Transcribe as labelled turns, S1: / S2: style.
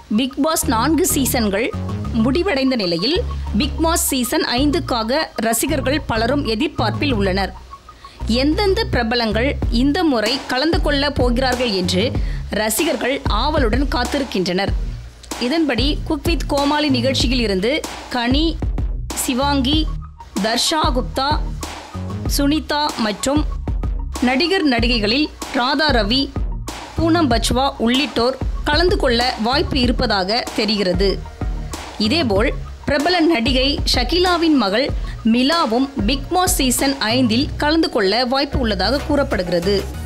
S1: big pass நான்கு சீசன்கள் முடிவடைந்த நிலையில் பிக் பாஸ் சீசன் ஐந்துக்காக ரசிகர்கள் பலரும் எதிர்பார்ப்பில் உள்ளனர் எந்தெந்த பிரபலங்கள் இந்த முறை கலந்து கொள்ள போகிறார்கள் என்று ரசிகர்கள் ஆவலுடன் காத்திருக்கின்றனர் இதன்படி குக் வித் கோமாளி நிகழ்ச்சியில் இருந்து கனி சிவாங்கி தர்ஷா குப்தா சுனிதா மற்றும் நடிகர் நடிகைகளில் ராதா ரவி பூனம் பச்வா உள்ளிட்டோர் கலந்து கொள்ள வாய்ப்பு இருப்பதாக தெரிகிறது இதேபோல் பிரபல நடிகை ஷகிலாவின் மகள் மிலாவும் பிக் பாஸ் சீசன் ஐந்தில் கலந்து கொள்ள வாய்ப்பு உள்ளதாக கூறப்படுகிறது